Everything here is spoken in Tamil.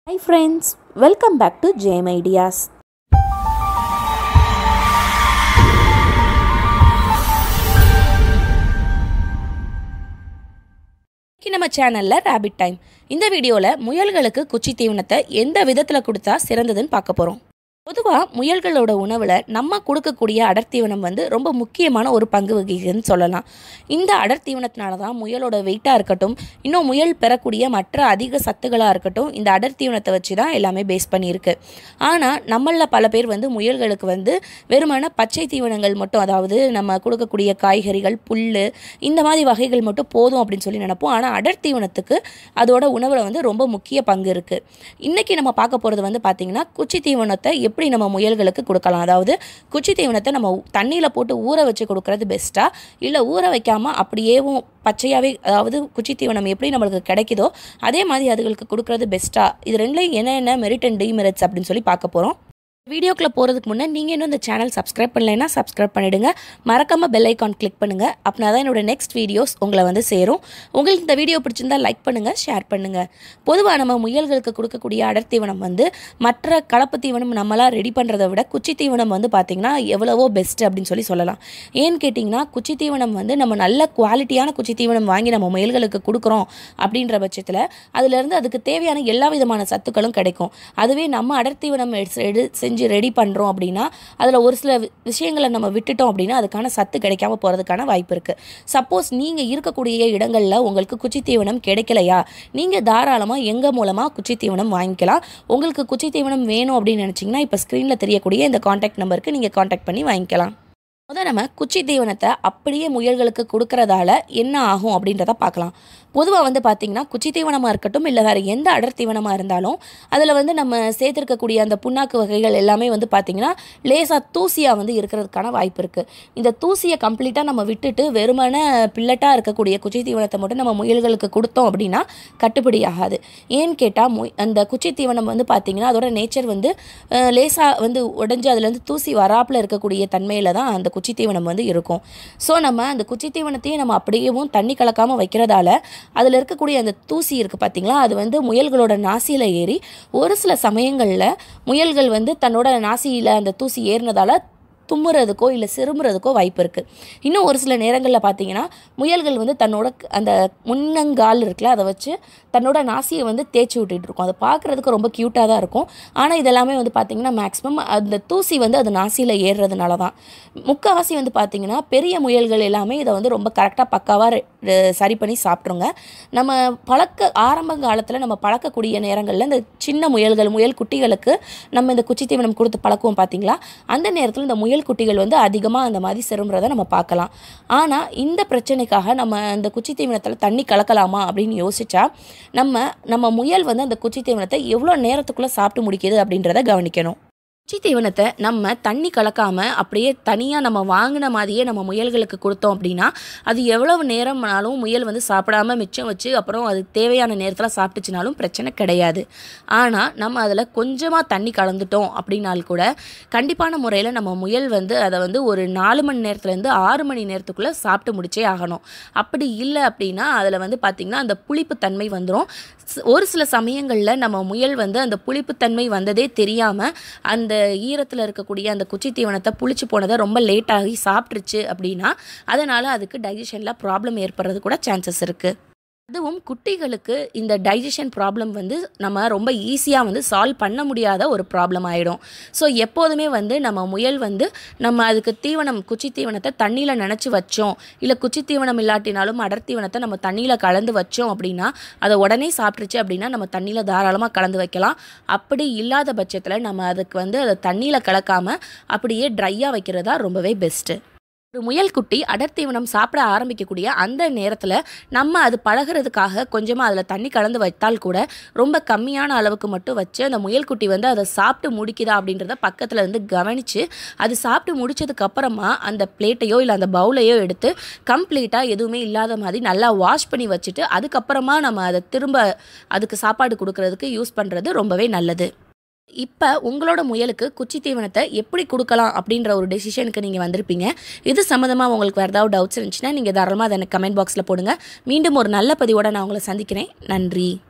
Hi friends, welcome back to JM Ideas. இன்னைக்கு நம்ம சேனலில் ரேபிட் டைம் இந்த வீடியோவில் முயல்களுக்கு குச்சி தீவனத்தை எந்த விதத்தில் கொடுத்தா சிறந்ததுன்னு பார்க்க போகிறோம் பொதுவாக முயல்களோட உணவில் நம்ம கொடுக்கக்கூடிய அடர்த்தீவனம் வந்து ரொம்ப முக்கியமான ஒரு பங்கு வகிக்குதுன்னு சொல்லலாம் இந்த அடர்த்தீவனத்தினால தான் முயலோட வெயிட்டாக இருக்கட்டும் இன்னும் முயல் பெறக்கூடிய மற்ற அதிக சத்துக்களாக இருக்கட்டும் இந்த அடர்த்தீவனத்தை வச்சு தான் எல்லாமே பேஸ் பண்ணியிருக்கு ஆனால் நம்மளில் பல பேர் வந்து முயல்களுக்கு வந்து வெறுமன பச்சை தீவனங்கள் மட்டும் அதாவது நம்ம கொடுக்கக்கூடிய காய்கறிகள் புல் இந்த மாதிரி வகைகள் மட்டும் போதும் அப்படின்னு சொல்லி நினைப்போம் ஆனால் அடர்த்தீவனத்துக்கு அதோட உணவில் வந்து ரொம்ப முக்கிய பங்கு இருக்குது இன்றைக்கி நம்ம பார்க்க போகிறது வந்து பார்த்திங்கன்னா குச்சி தீவனத்தை எப்படி நம்ம முயல்களுக்கு கொடுக்கலாம் அதாவது குச்சி தீவனத்தை நம்ம தண்ணியில் போட்டு ஊற வச்சு கொடுக்கறது பெஸ்ட்டாக இல்லை ஊற வைக்காமல் அப்படியேவும் பச்சையாகவே அதாவது குச்சி தீவனம் எப்படி நம்மளுக்கு கிடைக்குதோ அதே மாதிரி அதுகளுக்கு கொடுக்கறது பெஸ்ட்டாக இது ரெண்டுலையும் என்னென்ன மெரிட் அண்ட் டிமெரிட்ஸ் அப்படின்னு சொல்லி பார்க்க போகிறோம் வீடியோக்குள்ளே போகிறதுக்கு முன்னே நீங்கள் இன்னும் இந்த சேனல் சப்ஸ்கிரைப் பண்ணலைன்னா சப்ஸ்கிரைப் பண்ணிவிடுங்க மறக்காமல் பெல் ஐக்கான் கிளிக் பண்ணுங்கள் அப்படின்னா தான் என்னோட நெக்ஸ்ட் வீடியோஸ் உங்களை வந்து சேரும் உங்களுக்கு இந்த வீடியோ பிடிச்சிருந்தா லைக் பண்ணுங்கள் ஷேர் பண்ணுங்கள் பொதுவாக நம்ம முயல்களுக்கு கொடுக்கக்கூடிய அடர் தீவனம் வந்து மற்ற கலப்பு தீவனம் நம்மளாம் ரெடி பண்ணுறதை விட குச்சி தீவனம் வந்து பார்த்திங்கன்னா எவ்வளவோ பெஸ்ட் அப்படின்னு சொல்லி சொல்லலாம் ஏன்னு கேட்டிங்கன்னா குச்சி தீவனம் வந்து நம்ம நல்ல குவாலிட்டியான குச்சி தீவனம் வாங்கி நம்ம முயல்களுக்கு கொடுக்குறோம் அப்படின்ற பட்சத்தில் அதுலேருந்து அதுக்கு தேவையான எல்லா விதமான சத்துக்களும் கிடைக்கும் அதுவே நம்ம அடர் தீவனம் எடுத்து எடு செஞ்சு ரெடி பண்ணுறோம் அப்படின்னா அதில் ஒரு சில வி- விஷயங்களை நம்ம விட்டுட்டோம் அப்படின்னா அதுக்கான சத்து கிடைக்காம போகிறதுக்கான வாய்ப்பு இருக்குது சப்போஸ் நீங்கள் இருக்கக்கூடிய இடங்களில் உங்களுக்கு குச்சி தீவனம் கிடைக்கலையா நீங்கள் தாராளமாக எங்கள் மூலமாக குச்சி தீவனம் வாங்கிக்கலாம் உங்களுக்கு குச்சி தீவனம் வேணும் அப்படின்னு நினச்சிங்கன்னா இப்போ ஸ்க்ரீனில் தெரியக்கூடிய இந்த காண்டாக்ட் நம்பருக்கு நீங்கள் காண்டாக்ட் பண்ணி வாங்கிக்கலாம் முத நம்ம குச்சி தீவனத்தை அப்படியே முயல்களுக்கு கொடுக்கறதால என்ன ஆகும் அப்படின்றத பார்க்கலாம் பொதுவாக வந்து பார்த்திங்கன்னா குச்சி தீவனமாக இருக்கட்டும் இல்லை வேறு எந்த அடர் தீவனமாக இருந்தாலும் அதில் வந்து நம்ம சேர்த்துருக்கக்கூடிய அந்த புண்ணாக்கு வகைகள் எல்லாமே வந்து பார்த்திங்கன்னா லேசாக தூசியாக வந்து இருக்கிறதுக்கான வாய்ப்பு இருக்குது இந்த தூசியை கம்ப்ளீட்டாக நம்ம விட்டுட்டு வெறுமன பில்லட்டாக இருக்கக்கூடிய குச்சி தீவனத்தை மட்டும் நம்ம முயல்களுக்கு கொடுத்தோம் அப்படின்னா கட்டுப்படி ஆகாது ஏன்னு கேட்டால் மு அந்த குச்சி தீவனம் வந்து பார்த்திங்கன்னா அதோட நேச்சர் வந்து லேசாக வந்து உடஞ்சி அதுலேருந்து தூசி வராப்பில் இருக்கக்கூடிய தன்மையில் தான் அந்த குச்சி தீவனம் வந்து இருக்கும் ஸோ நம்ம அந்த குச்சி தீவனத்தையும் நம்ம அப்படியேவும் தண்ணி கலக்காமல் வைக்கிறதால அதில் இருக்கக்கூடிய அந்த தூசி இருக்குது பார்த்தீங்களா அது வந்து முயல்களோட நாசியில் ஏறி ஒரு சில சமயங்களில் முயல்கள் வந்து தன்னோட நாசியில் அந்த தூசி ஏறினதால தும்முறதுக்கோ இல்லை சிறுமுறதுக்கோ வாய்ப்பு இருக்குது இன்னும் ஒரு சில நேரங்களில் பார்த்தீங்கன்னா முயல்கள் வந்து தன்னோட க- அந்த முன்னங்கால் இருக்குல்ல அதை வச்சு தன்னோட நாசியை வந்து தேய்ச்சி விட்டுட்டு இருக்கும் அதை பார்க்குறதுக்கு ரொம்ப க்யூட்டாக தான் இருக்கும் ஆனால் இதெல்லாமே வந்து பார்த்திங்கன்னா மேக்ஸிமம் அந்த தூசி வந்து அது நாசியில் ஏறுறதுனால தான் முக்கால்வாசி வந்து பார்த்திங்கன்னா பெரிய முயல்கள் எல்லாமே இதை வந்து ரொம்ப கரெக்டாக பக்காவாக சரி பண்ணி சாப்பிட்ருங்க நம்ம பழக்க ஆரம்ப காலத்தில் நம்ம பழக்கக்கூடிய நேரங்களில் இந்த சின்ன முயல்கள் முயல் குட்டிகளுக்கு நம்ம இந்த குச்சி தீவனம் கொடுத்து பழக்குவோம் பார்த்தீங்களா அந்த நேரத்தில் இந்த முயல் குட்டிகள் வந்து அதிகமாக அந்த மாதிரி சிறுமுறதை நம்ம பார்க்கலாம் ஆனால் இந்த பிரச்சனைக்காக நம்ம இந்த குச்சி தீவனத்தில் தண்ணி கலக்கலாமா அப்படின்னு யோசிச்சா நம்ம நம்ம முயல் வந்து அந்த குச்சி தீவனத்தை எவ்வளோ நேரத்துக்குள்ளே சாப்பிட்டு முடிக்குது அப்படின்றத கவனிக்கணும் குச்சி தீவனத்தை நம்ம தண்ணி கலக்காம அப்படியே தனியாக நம்ம வாங்கின மாதிரியே நம்ம முயல்களுக்கு கொடுத்தோம் அப்படின்னா அது எவ்வளவு நேரம்னாலும் முயல் வந்து சாப்பிடாம மிச்சம் வச்சு அப்புறம் அது தேவையான நேரத்தில் சாப்பிட்டுச்சுனாலும் பிரச்சனை கிடையாது ஆனால் நம்ம அதில் கொஞ்சமாக தண்ணி கலந்துட்டோம் அப்படின்னால் கூட கண்டிப்பான முறையில் நம்ம முயல் வந்து அதை வந்து ஒரு நாலு மணி நேரத்துலேருந்து ஆறு மணி நேரத்துக்குள்ளே சாப்பிட்டு முடிச்சே ஆகணும் அப்படி இல்லை அப்படின்னா அதில் வந்து பார்த்திங்கன்னா அந்த புளிப்புத்தன்மை வந்துடும் ஒரு சில சமயங்களில் நம்ம முயல் வந்து அந்த புளிப்புத்தன்மை வந்ததே தெரியாமல் அந்த ஈரத்தில் இருக்கக்கூடிய அந்த குச்சி தீவனத்தை புளிச்சு போனதை ரொம்ப லேட்டாகி சாப்பிட்ருச்சு அப்படின்னா அதனால் அதுக்கு டைஜஷனில் ப்ராப்ளம் ஏற்படுறது கூட சான்சஸ் இருக்குது அதுவும் குட்டிகளுக்கு இந்த டைஜஷன் ப்ராப்ளம் வந்து நம்ம ரொம்ப ஈஸியாக வந்து சால்வ் பண்ண முடியாத ஒரு ப்ராப்ளம் ஆகிடும் ஸோ எப்போதுமே வந்து நம்ம முயல் வந்து நம்ம அதுக்கு தீவனம் குச்சி தீவனத்தை தண்ணியில் நினச்சி வச்சோம் இல்லை குச்சி தீவனம் இல்லாட்டினாலும் அடர் தீவனத்தை நம்ம தண்ணியில் கலந்து வச்சோம் அப்படின்னா அதை உடனே சாப்பிட்ருச்சு அப்படின்னா நம்ம தண்ணியில் தாராளமாக கலந்து வைக்கலாம் அப்படி இல்லாத பட்சத்தில் நம்ம அதுக்கு வந்து அதை தண்ணியில் கலக்காமல் அப்படியே ட்ரையாக வைக்கிறதா ரொம்பவே பெஸ்ட்டு ஒரு முயல் குட்டி அடர் தீவனம் சாப்பிட ஆரம்பிக்கக்கூடிய அந்த நேரத்தில் நம்ம அது பழகுறதுக்காக கொஞ்சமாக அதில் தண்ணி கலந்து வைத்தால் கூட ரொம்ப கம்மியான அளவுக்கு மட்டும் வச்சு அந்த முயல் குட்டி வந்து அதை சாப்பிட்டு முடிக்குதா அப்படின்றத பக்கத்தில் இருந்து கவனித்து அது சாப்பிட்டு முடிச்சதுக்கு அப்புறமா அந்த பிளேட்டையோ இல்லை அந்த பவுலையோ எடுத்து கம்ப்ளீட்டாக எதுவுமே இல்லாத மாதிரி நல்லா வாஷ் பண்ணி வச்சுட்டு அதுக்கப்புறமா நம்ம அதை திரும்ப அதுக்கு சாப்பாடு கொடுக்கறதுக்கு யூஸ் பண்ணுறது ரொம்பவே நல்லது இப்போ உங்களோட முயலுக்கு குச்சி தீவனத்தை எப்படி கொடுக்கலாம் அப்படின்ற ஒரு டெசிஷனுக்கு நீங்கள் வந்திருப்பீங்க இது சம்மந்தமாக உங்களுக்கு வேறு ஏதாவது டவுட்ஸ் இருந்துச்சுன்னா நீங்கள் தாராளமாக அதை எனக்கு கமெண்ட் பாக்ஸில் போடுங்க மீண்டும் ஒரு நல்ல பதிவோட நான் உங்களை சந்திக்கிறேன் நன்றி